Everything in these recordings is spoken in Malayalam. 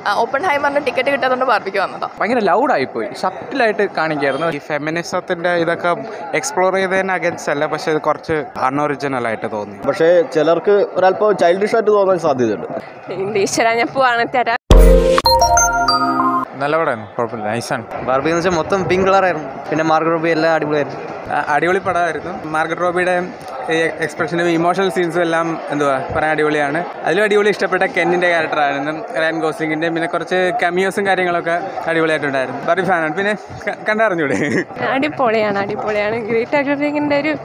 ഓപ്പൺ ഹൈമറിന് ടിക്കറ്റ് കിട്ടാത്തതുകൊണ്ട് ബാർബിക്ക് വന്നതാ ഭയങ്കര ലൗഡായിപ്പോയി സബ്റ്റിലായിട്ട് കാണിക്കായിരുന്നു ഈ ഫെമിനിസത്തിന്റെ ഇതൊക്കെ എക്സ്പ്ലോർ ചെയ്തതിന് അഗൻസ്റ്റ് അല്ല പക്ഷെ ഇത് കുറച്ച് അൺഒറിജിനൽ ആയിട്ട് തോന്നി പക്ഷേ ചിലർക്ക് ഒരല്പം ചൈൽഡിഷ് ആയിട്ട് തോന്നാൻ സാധ്യതയുണ്ട് ഈശ്വര ഞാൻ പോവാണ് തരാം നല്ല പടമായിരുന്നു കുഴപ്പമില്ല നൈസാണ് ബാർബി എന്ന് വെച്ചാൽ മൊത്തം പിങ്ക് കളറായിരുന്നു പിന്നെ മാർഗ റോബി എല്ലാം അടിപൊളിയായിരുന്നു അടിപൊളി പടമായിരുന്നു മാർഗറ്റ് റോബിയുടെ എക്സ്പ്രഷനും ഇമോഷണൽ സീൻസും എല്ലാം എന്തുവാ പറയാൻ അടിപൊളിയാണ് അതിലും അടിപൊളി ഇഷ്ടപ്പെട്ട കെന്നിൻ്റെ ക്യാരക്ടറായിരുന്നു റയൻ ഗോസ്ലിങ്ങിൻ്റെ പിന്നെ കുറച്ച് കമിയോസും കാര്യങ്ങളൊക്കെ അടിപൊളിയായിട്ടുണ്ടായിരുന്നു ബാർബി ഫാനാണ് പിന്നെ ക- കണ്ടറിഞ്ഞൂടെ അടിപൊളിയാണ് അടിപൊളിയാണ് ഗ്രേറ്റ് അഗ്രഹിങ്ങിൻ്റെ ഒരു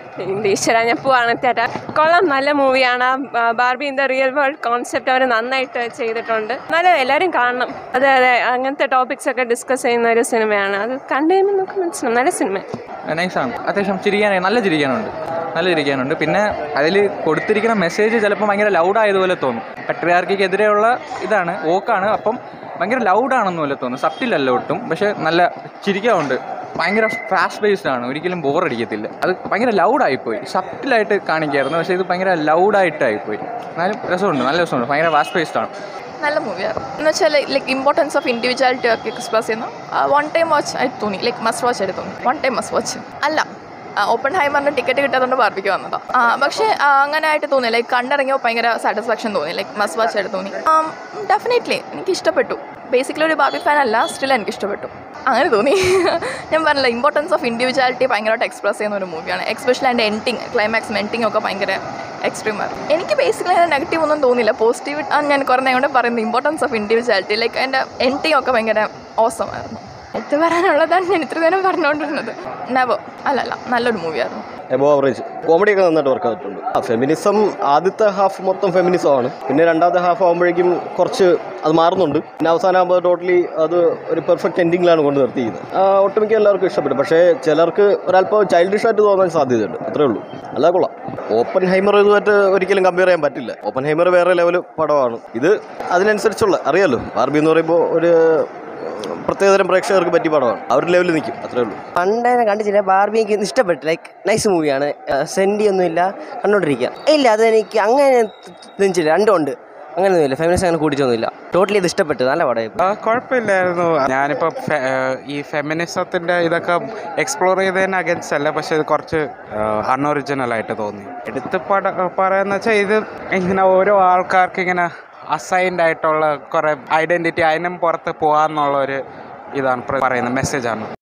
ഈശ്വര ഞാൻ പോവാണ് തരാം കൊള്ളാം നല്ല മൂവിയാണ് Barbie in the real world concept അവർ നന്നായിട്ട് ചെയ്തിട്ടുണ്ട് നല്ല എല്ലാവരും കാണണം അതെ അതെ അങ്ങനത്തെ ടോപ്പിക്സ് ഒക്കെ ഡിസ്കസ് ചെയ്യുന്ന ഒരു സിനിമയാണ് അത് കണ്ടു കഴിയുമ്പോൾ നമുക്ക് മനസ്സിലാവും നല്ല സിനിമ നൈസാണ് അത്യാവശ്യം ചിരിക്കാൻ നല്ല ചിരിക്കാനുണ്ട് നല്ല ചിരിക്കാനുണ്ട് പിന്നെ അതിൽ കൊടുത്തിരിക്കുന്ന മെസ്സേജ് ചിലപ്പോൾ ഭയങ്കര ലൗഡായതുപോലെ തോന്നും പട്രിയാർക്കിക്കെതിരെയുള്ള ഇതാണ് ഓക്കാണ് അപ്പം ഭയങ്കര ലൗഡാണെന്ന് പോലെ തോന്നും സബ്റ്റിലല്ല ഒട്ടും പക്ഷേ നല്ല ചിരിക്കാറുണ്ട് ഭയങ്കര ഫാസ്റ്റ് ബേസ്ഡ് ആണ് ഒരിക്കലും ബോറടിക്കത്തില്ല അത് ഭയങ്കര ലൗഡായിപ്പോയി സബ്റ്റിലായിട്ട് കാണിക്കായിരുന്നു പക്ഷേ ഇത് ഭയങ്കര ലൗഡായിട്ടായിപ്പോയി എന്നാലും രസമുണ്ട് നല്ല രസമുണ്ട് ഭയങ്കര ഫാസ്റ്റ് ബേസ്ഡ് ആണ് നല്ല മൂവിയായിരുന്നു എന്ന് വെച്ചാൽ ലൈക്ക് ഇമ്പോർട്ടൻസ് ഓഫ് ഇൻഡിവിജ്വാലിറ്റി ഒക്കെ എക്സ്പ്രസ് ചെയ്യുന്നു വൺ ടൈം വാച്ച് ആയിട്ട് തോന്നി ലൈക്ക് മസ്റ്റ് വാച്ച് ആയിട്ട് തോന്നി വൺ ടൈം മസ്റ്റ് വാച്ച് അല്ല ഓപ്പൺ ഹൈമറിന് ടിക്കറ്റ് കിട്ടാത്തതുകൊണ്ട് ബാർബിക്ക് വന്നതാ ആ, പക്ഷേ ആ, അങ്ങനെ ആയിട്ട് തോന്നി ലൈക്ക് കണ്ടിറങ്ങിയപ്പോൾ ഭയങ്കര സാറ്റിസ്ഫാക്ഷൻ തോന്നി ലൈക്ക് മസ്റ്റ് വാച്ച് ആയിട്ട് തോന്നി ഡെഫിനറ്റ്ലി എനിക്ക് ഇഷ്ടപ്പെട്ടു ബേസിക്കലി ഒരു ബാർബി ഫാൻ അല്ല സ്റ്റിൽ എനിക്ക് ഇഷ്ടപ്പെട്ടു അങ്ങനെ തോന്നി ഞാൻ പറഞ്ഞില്ല ഇമ്പോർട്ടൻസ് ഓഫ് ഇൻഡിവിജ്വാലിറ്റി ഭയങ്കരമായിട്ട് എക്സ്പ്രസ് ചെയ്യുന്ന ഒരു മൂവിയാണ് എക്സ്പെഷ്യലി അതിൻ്റെ എൻഡിങ് ക്ലൈമാക്സും എൻഡിങ് ഒക്കെ ഭയങ്കര എക്സ്ട്രീം ആയിരുന്നു എനിക്ക് ബേസിക്കലി അതിൻ്റെ നെഗറ്റീവ് ഒന്നും തോന്നിയില്ല പോസിറ്റീവ് ആണ് ഞാൻ കുറേ നേരം കൊണ്ട് പറയുന്നത് ഇമ്പോർട്ടൻസ് ഓഫ് ഇൻഡിവിജ്വാലിറ്റി ലൈക്ക് അതിൻ്റെ എൻഡിങ് ഒക്കെ ഭയങ്കര ഓസം ആയിരുന്നു എത്ത് പറയാനുള്ളതാണ് ഞാൻ ഇത്ര നേരം പറഞ്ഞുകൊണ്ടിരുന്നത് നെവോ അല്ലല്ല നല്ലൊരു മൂവിയായിരുന്നു എബോ ആവറേജ് കോമഡിയൊക്കെ നന്നായിട്ട് വർക്ക് ആയിട്ടുണ്ട് ആ ഫെമിനിസം ആദ്യത്തെ ഹാഫ് മൊത്തം ഫെമിനിസം ആണ് പിന്നെ രണ്ടാമത്തെ ഹാഫ് ആകുമ്പോഴേക്കും കുറച്ച് അത് മാറുന്നുണ്ട് പിന്നെ അവസാനം ആകുമ്പോൾ ടോട്ടലി അത് ഒരു പെർഫെക്റ്റ് എൻഡിങ്ങിലാണ് കൊണ്ട് നിർത്തിയിരിക്കുന്നത് ആ, ഒട്ടുമിക്ക എല്ലാവർക്കും ഇഷ്ടപ്പെട്ടു പക്ഷേ ചിലർക്ക് ഒരല്പം ചൈൽഡിഷ് ആയിട്ട് തോന്നാൻ സാധ്യതയുണ്ട് അത്രേ ഉള്ളൂ അല്ലാതെ കൊള്ളാം ഓപ്പൺ ഹൈമർ ഇതുമായിട്ട് ഒരിക്കലും കമ്പയർ ചെയ്യാൻ പറ്റില്ല ഓപ്പൺ ഹൈമർ വേറെ ലെവൽ പടമാണ് ഇത് അതിനനുസരിച്ചുള്ള അറിയാലോ ബാർബി എന്ന് പറയുമ്പോൾ ഒരു പ്രത്യേകതരം പ്രേക്ഷകർക്ക് പറ്റിയ പടമാണ് ആ ഒരു ലെവലിൽ നിൽക്കും അത്രേ ഉള്ളൂ പണ്ട് തന്നെ കണ്ടിട്ടില്ല ബാർബി എനിക്ക് ഇഷ്ടപ്പെട്ടു ലൈക്ക് നൈസ് മൂവിയാണ് സെൻഡി ഒന്നുമില്ല കണ്ടോണ്ടിരിക്കാം ഇല്ല അത് എനിക്ക് അങ്ങനെ നെഞ്ചില്ല രണ്ടും ഉണ്ട് അങ്ങനെയൊന്നുമില്ല ഫെമിനിസ്റ്റ് അങ്ങനെ കൂടിയിട്ടൊന്നുമില്ല ടോട്ടലി ഇത് ഇഷ്ടപ്പെട്ടു നല്ല പടമായിരുന്നു ആ, കുഴപ്പമില്ലായിരുന്നു ഞാനിപ്പോൾ ഈ ഫെമിനിസത്തിന്റെ ഇതൊക്കെ എക്സ്പ്ലോർ ചെയ്തതിന് അഗൻസ്റ്റ് അല്ല പക്ഷെ ഇത് കുറച്ച് അൺഒറിജിനൽ ആയിട്ട് തോന്നി എടുത്ത് പട പറയാന്ന് വെച്ചാൽ ഇത് ഇങ്ങനെ ഓരോ ആൾക്കാർക്ക് ഇങ്ങനെ അസൈൻഡ് ആയിട്ടുള്ള കുറേ ഐഡൻറ്റിറ്റി അതിനും പുറത്ത് പോകാന്നുള്ള ഒരു ഇതാണ് പ്ര- പറയുന്നത് മെസ്സേജാണ്